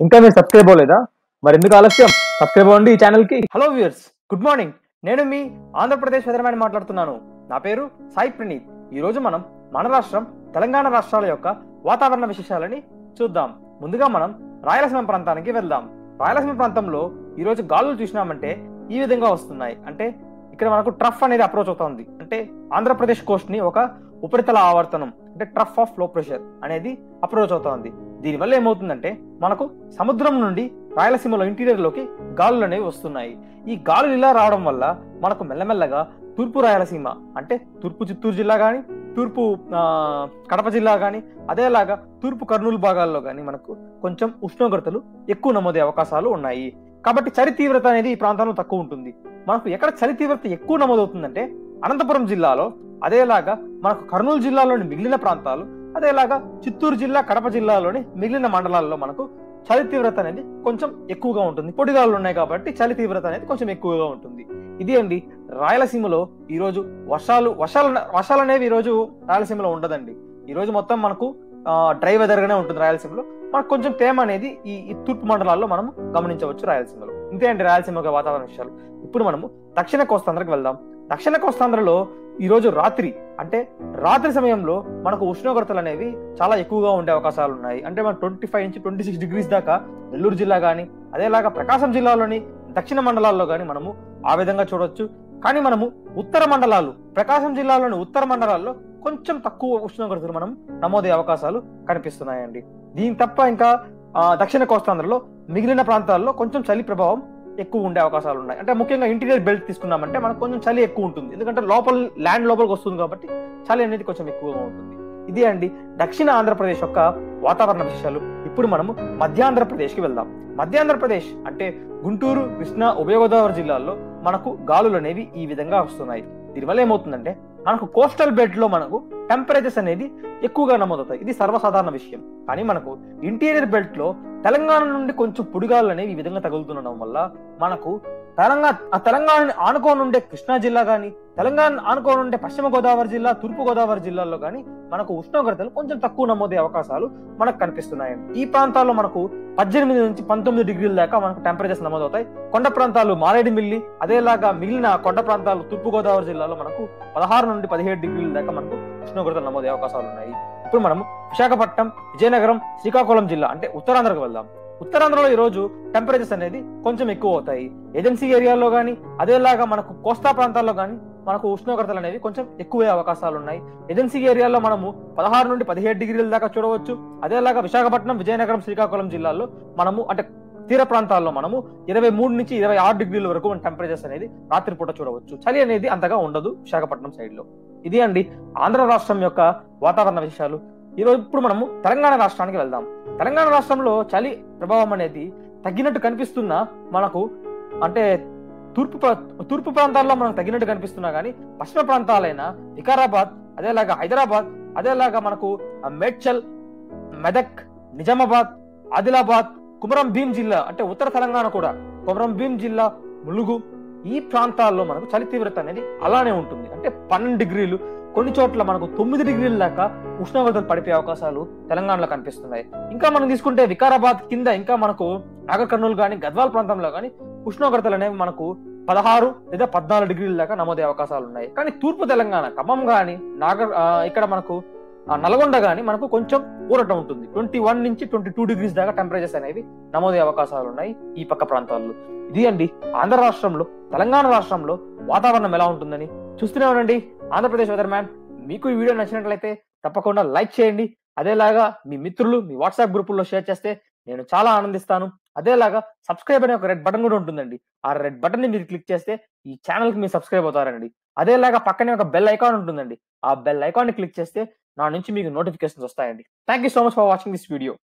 ఇంకా మీరు సబ్స్క్రైబ్ అవ్వలేదా మరి ఎందుకు ఆలస్యం సబ్స్క్రైబ్ అవ్వండి ఈ ఛానల్ కి హలో వ్యూయర్స్ గుడ్ మార్నింగ్ నేను మీ ఆంధ్రప్రదేశ్ వెదర్మ్యాన్ మాట్లాడుతున్నాను నా పేరు సాయి ప్రణీత్ ఈ రోజు మనం మన రాష్ట్రం తెలంగాణ రాష్ట్రాల యొక్క వాతావరణ విశేషాలని చూద్దాం ముందుగా మనం రాయలసీమ ప్రాంతానికి వెళ్దాం రాయలసీమ ప్రాంతంలో ఈ రోజు గాలులు చూసినామంటే ఈ విధంగా వస్తున్నాయి అంటే ఇక్కడ మనకు ట్రఫ్ అనేది అప్రోచ్ అవుతుంది అంటే ఆంధ్రప్రదేశ్ కోస్ట్ ని ఒక ఉపరితల ఆవర్తనం అంటే ట్రఫ్ ఆఫ్ లో ప్రెషర్ అనేది అప్రోచ్ అవుతోంది దీనివల్ల ఏమవుతుందంటే మనకు సముద్రం నుండి రాయలసీమలో ఇంటీరియర్ లోకి గాలులు అనేవి వస్తున్నాయి ఈ గాలులు ఇలా రావడం వల్ల మనకు మెల్లమెల్లగా తూర్పు రాయలసీమ అంటే తూర్పు చిత్తూరు జిల్లా కానీ తూర్పు ఆ, కడప జిల్లా కానీ అదేలాగా తూర్పు కర్నూలు భాగాల్లో కానీ మనకు కొంచెం ఉష్ణోగ్రతలు ఎక్కువ నమోదే అవకాశాలు ఉన్నాయి కాబట్టి చలి తీవ్రత అనేది ఈ ప్రాంతంలో తక్కువ ఉంటుంది మనకు ఎక్కడ చలి తీవ్రత ఎక్కువ నమోదవుతుందంటే అనంతపురం జిల్లాలో అదేలాగా మనకు కర్నూలు జిల్లాలోని మిగిలిన ప్రాంతాలు అదేలాగా చిత్తూరు జిల్లా కడప జిల్లాలోని మిగిలిన మండలాల్లో మనకు చలి తీవ్రత అనేది కొంచెం ఎక్కువగా ఉంటుంది పొడిగాలు ఉన్నాయి కాబట్టి చలి తీవ్రత అనేది కొంచెం ఎక్కువగా ఉంటుంది ఇది అండి రాయలసీమలో ఈ రోజు వర్షాలు వర్షాలు వర్షాలు అనేవి ఈ రోజు రాయలసీమలో ఉండదండి ఈ రోజు మొత్తం మనకు డ్రై వెదర్ గానే ఉంటుంది రాయలసీమలో మనకు కొంచెం తేమ అనేది ఈ ఈ తూర్పు మండలాల్లో మనం గమనించవచ్చు రాయలసీమలో ఇంతే అండి రాయలసీమ యొక్క వాతావరణ విషయాలు ఇప్పుడు మనము దక్షిణ కోస్తాంధ్రకు వెళ్దాం దక్షిణ కోస్తాంధ్రలో ఈ రోజు రాత్రి అంటే రాత్రి సమయంలో మనకు ఉష్ణోగ్రతలు అనేవి చాలా ఎక్కువగా ఉండే అవకాశాలు ఉన్నాయి అంటే మన ట్వంటీ ఫైవ్ నుంచి ట్వంటీ సిక్స్ డిగ్రీస్ దాకా నెల్లూరు జిల్లా కానీ అదేలాగా ప్రకాశం జిల్లాలోని దక్షిణ మండలాల్లో కానీ మనము ఆ విధంగా చూడొచ్చు కానీ మనము ఉత్తర మండలాలు ప్రకాశం జిల్లాలోని ఉత్తర మండలాల్లో కొంచెం తక్కువ ఉష్ణోగ్రతలు మనం నమోదయ్యే అవకాశాలు కనిపిస్తున్నాయండి దీని తప్ప ఇంకా ఆ, దక్షిణ కోస్తాంధ్రలో మిగిలిన ప్రాంతాల్లో కొంచెం చలి ప్రభావం ఎక్కువ ఉండే అవకాశాలు ఉన్నాయి అంటే ముఖ్యంగా ఇంటీరియర్ బెల్ట్ తీసుకున్నామంటే మనకు కొంచెం చలి ఎక్కువ ఉంటుంది ఎందుకంటే లోపల ల్యాండ్ లోపలికి వస్తుంది కాబట్టి చలి అనేది కొంచెం ఎక్కువగా ఉంటుంది ఇదే అండి దక్షిణ ఆంధ్రప్రదేశ్ యొక్క వాతావరణ విషయాలు ఇప్పుడు మనము మధ్యాంధ్రప్రదేశ్ కి వెళ్దాం మధ్యాంధ్రప్రదేశ్ అంటే గుంటూరు కృష్ణా ఉభయ గోదావరి జిల్లాల్లో మనకు గాలులు అనేవి ఈ విధంగా వస్తున్నాయి దీనివల్ల ఏమవుతుందంటే మనకు కోస్టల్ బెల్ట్ లో మనకు టెంపరేచర్స్ అనేది ఎక్కువగా నమోదవుతాయి ఇది సర్వసాధారణ విషయం కానీ మనకు ఇంటీరియర్ బెల్ట్ లో తెలంగాణ నుండి కొంచెం పుడిగాలు అనేవి ఈ విధంగా తగులుతుండడం వల్ల మనకు తెలంగాణ ఆ తెలంగాణని ఆనుకోని ఉండే కృష్ణా జిల్లా కానీ తెలంగాణ ఆనుకోని ఉండే పశ్చిమ గోదావరి జిల్లా తూర్పు గోదావరి జిల్లాల్లో కానీ మనకు ఉష్ణోగ్రతలు కొంచెం తక్కువ నమోదే అవకాశాలు మనకు కనిపిస్తున్నాయండి ఈ ప్రాంతాల్లో మనకు పద్దెనిమిది నుంచి పంతొమ్మిది డిగ్రీల దాకా మనకు టెంపరేచర్స్ నమోదవుతాయి కొండ ప్రాంతాలు మారేడుమిల్లి అదేలాగా మిగిలిన కొండ ప్రాంతాలు తూర్పు గోదావరి జిల్లాలో మనకు పదహారు నుండి పదిహేడు డిగ్రీల దాకా మనకు ఉష్ణోగ్రతలు నమోదయ్యే అవకాశాలు ఉన్నాయి ఇప్పుడు మనము విశాఖపట్నం విజయనగరం శ్రీకాకుళం జిల్లా అంటే ఉత్తరాంధ్రకు వెళ్దాం ఉత్తరాంధ్రలో ఈ రోజు టెంపరేచర్స్ అనేది కొంచెం ఎక్కువ అవుతాయి ఏజెన్సీ ఏరియాలో కానీ అదేలాగా మనకు కోస్తా ప్రాంతాల్లో కానీ మనకు ఉష్ణోగ్రతలు అనేవి కొంచెం ఎక్కువే అవకాశాలు ఉన్నాయి ఏజెన్సీ ఏరియాలో మనము పదహారు నుండి పదిహేడు డిగ్రీల దాకా చూడవచ్చు అదేలాగా విశాఖపట్నం విజయనగరం శ్రీకాకుళం జిల్లాల్లో మనము అంటే తీర ప్రాంతాల్లో మనము ఇరవై మూడు నుంచి ఇరవై ఆరు డిగ్రీల వరకు మన టెంపరేచర్స్ అనేది రాత్రిపూట చూడవచ్చు చలి అనేది అంతగా ఉండదు విశాఖపట్నం సైడ్ లో ఇది అండి ఆంధ్ర రాష్ట్రం యొక్క వాతావరణ విషయాలు ఈ రోజు ఇప్పుడు మనము తెలంగాణ రాష్ట్రానికి వెళ్దాం తెలంగాణ రాష్ట్రంలో చలి ప్రభావం అనేది తగ్గినట్టు కనిపిస్తున్నా మనకు అంటే తూర్పు ప్రా- తూర్పు ప్రాంతాల్లో మనకు తగ్గినట్టు కనిపిస్తున్నా కానీ పశ్చిమ ప్రాంతాలైన వికారాబాద్ అదేలాగా హైదరాబాద్ అదేలాగా మనకు ఆ, మేడ్చల్ మెదక్ నిజామాబాద్ ఆదిలాబాద్ కుమరం భీం జిల్లా అంటే ఉత్తర తెలంగాణ కూడా కుమరం భీం జిల్లా ములుగు ఈ ప్రాంతాల్లో మనకు చలి తీవ్రత అనేది అలానే ఉంటుంది అంటే పన్నెండు డిగ్రీలు కొన్ని చోట్ల మనకు తొమ్మిది డిగ్రీల దాకా ఉష్ణోగ్రతలు పడిపోయే అవకాశాలు తెలంగాణలో కనిపిస్తున్నాయి ఇంకా మనం తీసుకుంటే వికారాబాద్ కింద ఇంకా మనకు నాగర్ కర్నూలు కానీ గద్వాల్ ప్రాంతంలో కానీ ఉష్ణోగ్రతలు అనేవి మనకు పదహారు లేదా పద్నాలుగు డిగ్రీల దాకా నమోదయ్యే అవకాశాలు ఉన్నాయి కానీ తూర్పు తెలంగాణ ఖమ్మం కానీ నాగర్ ఆ, ఇక్కడ మనకు ఆ, నల్గొండ కానీ మనకు కొంచెం ఊరట ఉంటుంది ట్వంటీ వన్ నుంచి ట్వంటీ టూ డిగ్రీస్ దాకా టెంపరేచర్స్ అనేవి నమోదయ్యే అవకాశాలు ఉన్నాయి ఈ పక్క ప్రాంతాల్లో ఇది అండి ఆంధ్ర రాష్ట్రంలో తెలంగాణ రాష్ట్రంలో వాతావరణం ఎలా ఉంటుందని చూస్తూనే ఉండండి ఆంధ్రప్రదేశ్ వెదర్ మ్యాన్ మీకు ఈ వీడియో నచ్చినట్లయితే తప్పకుండా లైక్ చేయండి అదేలాగా మీ మిత్రులు మీ వాట్సాప్ గ్రూపుల్లో షేర్ చేస్తే నేను చాలా ఆనందిస్తాను అదేలాగా సబ్స్క్రైబ్ అనే ఒక రెడ్ బటన్ కూడా ఉంటుందండి ఆ రెడ్ బటన్ ని మీరు క్లిక్ చేస్తే ఈ ఛానల్ కి మీరు సబ్స్క్రైబ్ అవుతారండి అదేలాగా పక్కనే ఒక బెల్ ఐకాన్ ఉంటుందండి ఆ బెల్ ఐకాన్ ని క్లిక్ చేస్తే నా నుంచి మీకు నోటిఫికేషన్స్ వస్తాయండి thank you so much for watching this video